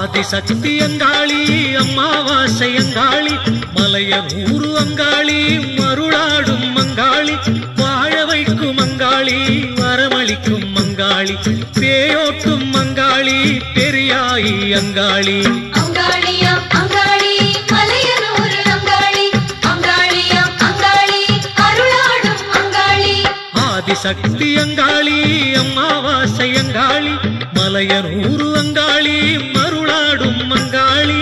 ஆதிசக்தி அங்காளி அம்மாவாசை அங்காளி மலையனூரு அங்காளி மருளாடும் அங்காளி வாழ வைக்கும் அங்காளி வரமளிக்கும் அங்காளி பேயோட்டும் அங்காளி பெரியாயி அங்காளி அங்காளியாம் அங்காளி மலையனூர் அங்காளி அங்காளியாம் அங்காளி அருளாடும் அங்காளி ஆதிசக்தி அங்காளி அம்மாவாசை அங்காளி மலையனூரு அங்காளி மருளாடும் அங்காளி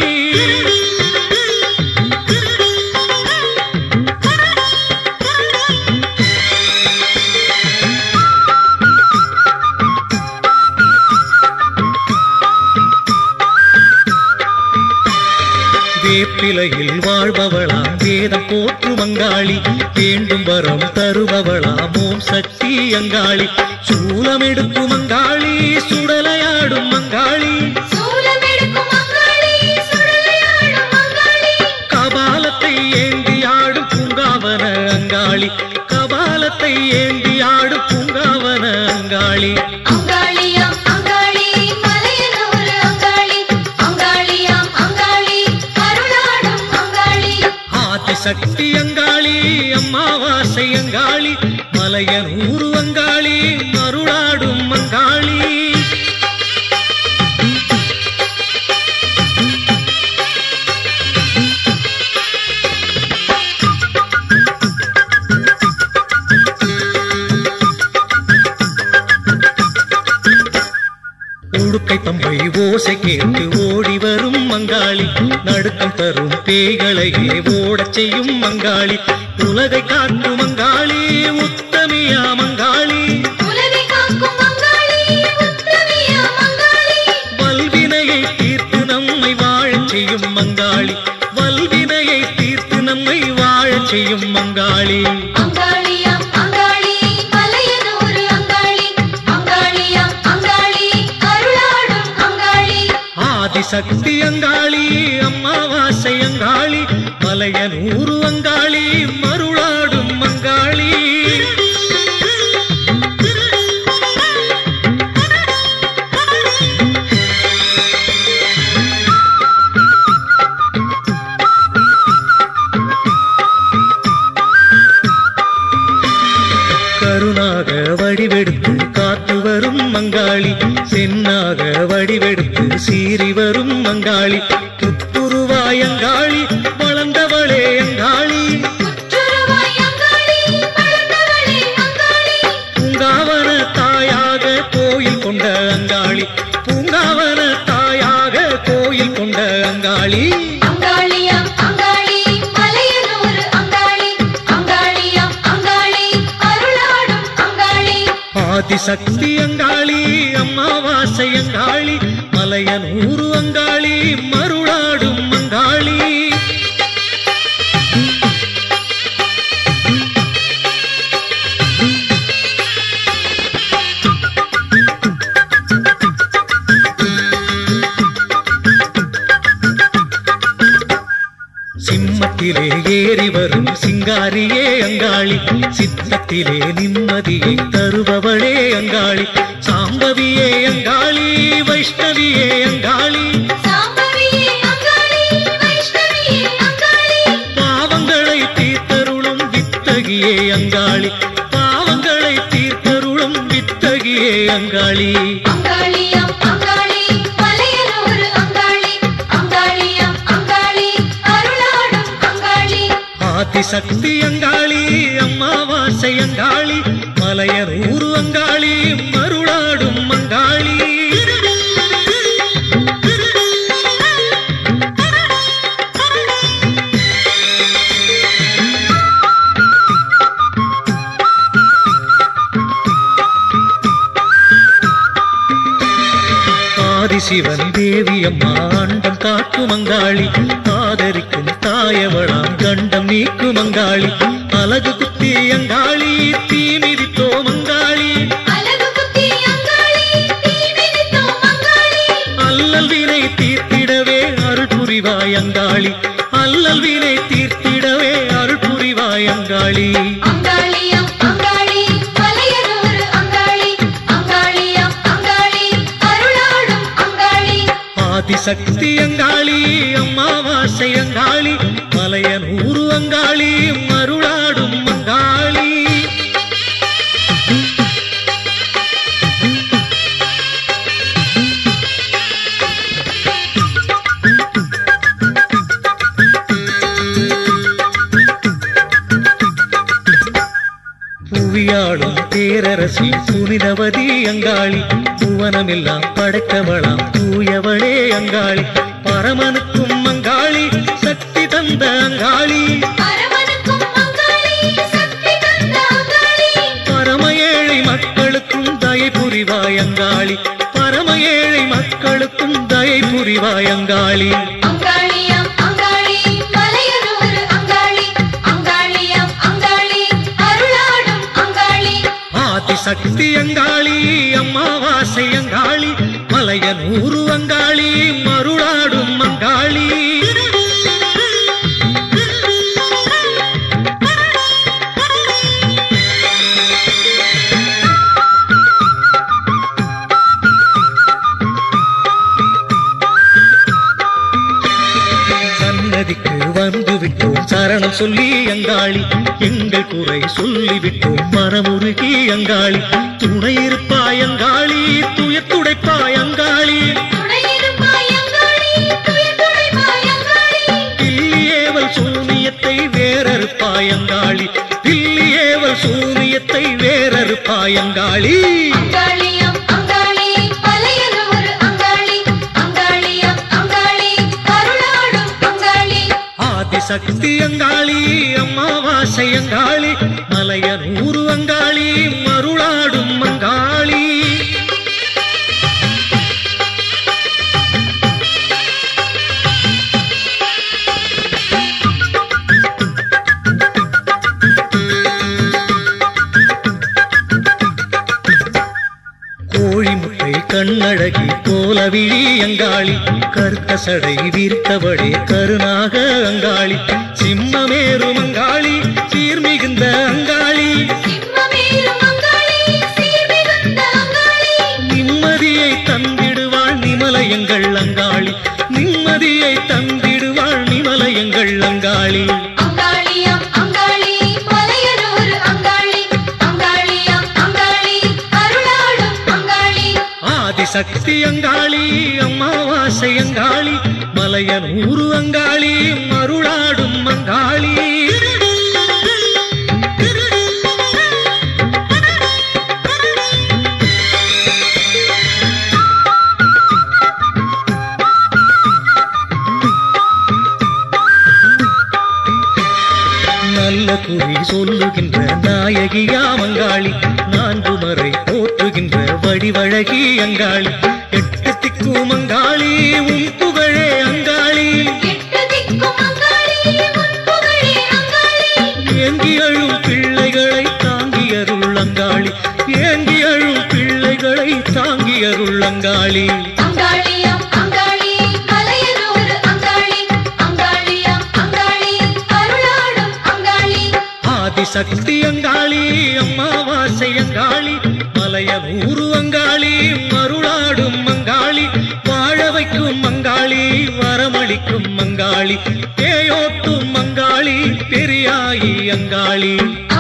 வேப்பிலையில் வாழ்பவளாம் வேதம் போற்றும் அங்காளி வேண்டும் வரம் தருபவளாம் ஓம் சக்தி அங்காளி சூலமெடுக்கும் அங்காளி சுடலையாடும் அங்காளி சூலமெடுக்கும் அங்காளி சுடலையாடும் அங்காளி கபாலத்தை ஏந்தி ஆடும் பூங்காவன அங்காளி கபாலத்தை ஏந்தி ஆடும் பூங்காவன அங்காளி அங்காளியாம் அங்காளி மலையனூர் அங்காளி அங்காளியாம் அங்காளி அருளாடும் அங்காளி ஆதிசக்தி அங்காளி அம்மாவாசை அங்காளி மலையனூரு அங்காளி மருளாடும் அங்காளி உடுக்கை தம்பை ஓசை கேட்டு ஓடி வரும் மங்காளி நடுக்கம் தரும் பேய்களையே ஓடச் செய்யும் மங்காளி உலகை காக்கும் மங்காளி உத்தமியா மங்காளி உலகை காக்கும் அங்காளி உத்தமியாம் அங்காளி வல்வினையை தீர்த்து நம்மை வாழச் செய்யும் மங்காளி வல்வினையை தீர்த்து நம்மை வாழச் செய்யும் மங்காளி அங்காளியாம் அங்காளி மலையனூர் அங்காளி அங்காளியாம் அங்காளி அருளாடும் அங்காளி ஆதிசக்தி அங்காளி அம்மாவாசை அங்காளி மலையனூரு அங்காளி மருளாடும் அங்காளி கருணாக வடிவெடுத்து காத்து வரும் மங்காளி சென்னாக வடிவெடுத்து சீறி வரும் மங்காளி புத்துருவாய் அங்காளி வளர்ந்தவளே அங்காளி புற்றுருவாய் அங்காளி வளர்ந்தவளே அங்காளி பூங்காவன தாயாக கோயில் கொண்ட அங்காளி பூங்காவன தாயாக கோயில் கொண்ட அங்காளி அங்காளியாம் அங்காளி மலையனூர் அங்காளி அங்காளியாம் அங்காளி அருளாடும் அங்காளி ஆதிசக்தி அங்காளி அம்மாவாசை அங்காளி மலையனூரு அங்காளி மருளாடும் அங்காளி சிம்மத்திலே ஏறி வரும் சிங்காரியே அங்காளி சித்தத்திலே நிம்மதியை தருபவளே அங்காளி சாம்பவியே அங்காளி வைஷ்ணவியே அங்காளி சாம்பவியே அங்காளி வைஷ்ணவியே அங்காளி பாவங்களை தீர்த்தருளும் வித்தகியே அங்காளி பாவங்களை தீர்த்தருளும் வித்தகியே அங்காளி அங்காளியாம் அங்காளி மலையனூர் அங்காளி அங்காளியாம் அங்காளி அருளாடும் அங்காளி ஆதிசக்தி அங்காளி அம்மாவாசை அங்காளி மலையனூரு அங்காளி மருளாடும் அங்காளி ஆதிசிவன் தேவி அம்மா அண்டம் காக்கும் அங்காளி ஆதரிக்கும் தாயவளாம் கண்டம் நீக்கும் அங்காளி அழகு குத்தி அங்காளி தீ மிதித்தோம் அங்காளி அழகு குத்தி அங்காளி தீமிதித்தோம் அங்காளி அல்லல் வினை தீர்த்திடவே அருள் புரிவாய் அங்காளி அல்லல் வினை தீர்த்திடவே அருள் புரிவாய் அங்காளி அங்காளியாம் அங்காளி மலையனூர் அங்காளி அங்காளியாம் அங்காளி அருளாடும் அங்காளி ஆதிசக்தி அங்காளி அம்மாவாசை அங்காளி மலையனூரு அங்காளி மருளாடும் அங்காளி புவியாளும் பேரரசி புனிதவதி அங்காளி புவனமெல்லாம் படைத்தவளாம் தூயவளே அங்காளி பரமனுக்கும் அங்காளி சக்தி தந்த அங்காளி பரமனுக்கும் அங்காளி சக்தி தந்த அங்காளி பரம ஏழை மக்களுக்கும் தயை புரிவாய் அங்காளி பரம ஏழை மக்களுக்கும் தயை புரிவாய் அங்காளி அங்காளியம் அங்காளி மலையனூர் அங்காளி அங்காளியம் அங்காளி அருளாடும் அங்காளி ஆதிசக்தி அங்காளி அம்மாவாசை அங்காளி மலையனூரு அங்காளி மருளாடும் அங்காளி சன்னதிக்கு வந்து விட்டோம் சரணம் சொல்லி அங்காளி எங்கள் குறை சொல்லிவிட்டோம் மனமுருகி அங்காளி துணை இருப்பாய் அங்காளி துயர் துடைப்பாய் அங்காளி துணையிருப்பாய் அங்காளி துயர் துடைப்பாய் அங்காளி பில்லியேவல் சூனியத்தை வேறறுப்பாய் அங்காளி பில்லியேவல் சூனியத்தை வேறறுப்பாய் அங்காளி அங்காளியம் அங்காளி மலையனூர் அங்காளி அங்காளியம் அங்காளி அருளாடும் அங்காளி ஆதிசக்தி அங்காளி அம்மாவாசை அங்காளி மலையனூரு அங்காளி மருளாடும் அங்காளி கோழி முட்டை கண்ணழகி கோலவிழி அங்காளி கருத்த சடை விரித்தவளே கருணாக அங்காளி சிம்மமேறும் அங்காளி சீர்மிகுந்த அங்காளி சிம்மமேறும் அங்காளி சீர்மிகுந்த அங்காளி நிம்மதியை தந்திடுவாள் நிமலையங்கள் அங்காளி நிம்மதியை தந்திடுவாள் நிமலையங்கள் அங்காளி அங்காளியம் அங்காளி மலையனூர் அங்காளி அங்காளியம் அங்காளி அருளாடும் அங்காளி ஆதிசக்தி அங்காளி அம்மாவாசை அங்காளி மலையனூரு அங்காளி மருளாடும் அங்காளி நல்ல குறி சொல்லுகின்ற நாயகியா அங்காளி நான்கு மறை போற்றுகின்ற வடிவழகி அங்காளி எட்டு திக்கும் அங்காளி உன் புகழே அங்காளி எட்டு திக்கும் அங்காளி உன் புகழே அங்காளி ஏங்கி அழும் பிள்ளைகளை தாங்கி அருள் அங்காளி ஏங்கி அழும் பிள்ளைகளை தாங்கி அருள் அங்காளி அங்காளியம் அங்காளி மலையனூர் அங்காளி அங்காளியம் அங்காளி அருளாடும் அங்காளி ஆதிசக்தி அங்காளி அம்மாவாசை அங்காளி மலையனூரு அங்காளி மருளாடும் அங்காளி வாழ வைக்கும் அங்காளி வரமளிக்கும் அங்காளி பேயோட்டும் அங்காளி பெரியாயி அங்காளி